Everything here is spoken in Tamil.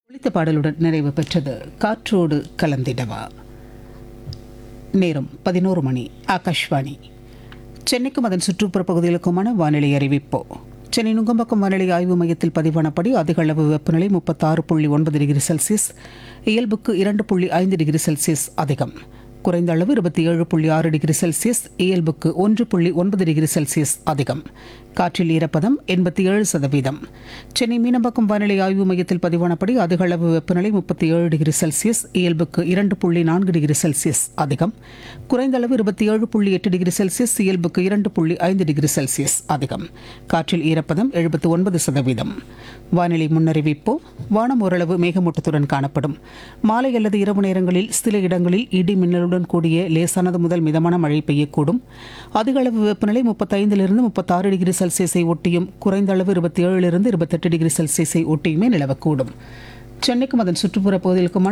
ஒலித்த பாடலுடன் நிறைவு பெற்றது காற்றோடு கலந்திடவா நேரம் பதினோரு மணி ஆகாஷ்வாணி சென்னைக்கும் அதன் சுற்றுப்புற பகுதிகளுக்குமான வானிலை அறிவிப்பு சென்னை நுங்கம்பாக்கம் வானிலை ஆய்வு மையத்தில் பதிவானபடி அதிக அளவு வெப்பநிலை முப்பத்தாறு புள்ளி ஒன்பது டிகிரி செல்சியஸ் இயல்புக்கு இரண்டு புள்ளி ஐந்து டிகிரி செல்சியஸ் அதிகம் குறைந்த அளவு இருபத்தி ஏழு புள்ளி ஆறு டிகிரி செல்சியஸ் இயல்புக்கு ஒன்று புள்ளி ஒன்பது டிகிரி செல்சியஸ் அதிகம் காற்றில் ஈரப்பதம் எண்பத்தி ஏழு சதவீதம் சென்னை மீனம்பாக்கம் வானிலை ஆய்வு மையத்தில் பதிவானபடி அதிக அளவு வெப்பநிலை முப்பத்தி ஏழு டிகிரி செல்சியஸ் இயல்புக்கு இரண்டு புள்ளி நான்கு டிகிரி செல்சியஸ் அதிகம் குறைந்த அளவு இருபத்தி ஏழு புள்ளி எட்டு டிகிரி செல்சியஸ் இயல்புக்கு இரண்டு புள்ளி ஐந்து டிகிரி செல்சியஸ் அதிகம் காற்றில் ஈரப்பதம் எழுபத்து ஒன்பது சதவீதம் வானிலை முன்னறிவிப்பு வானம் ஓரளவு மேகமூட்டத்துடன் காணப்படும் மாலை அல்லது இரவு நேரங்களில் சில இடங்களில் இடி மின்னலுடன் கூடிய லேசானது முதல் மிதமான மழை பெய்யக்கூடும் அதிக அளவு வெப்பநிலை முப்பத்தைந்திலிருந்து முப்பத்தாறு டிகிரி செல்சியஸை ஒட்டியும் குறைந்த அளவு இருபத்தி ஏழிலிருந்து இருபத்தெட்டு டிகிரி செல்சியஸை ஒட்டியுமே நிலவக்கூடும் சென்னைக்கும் அதன் சுற்றுப்புற பகுதிகளுக்குமான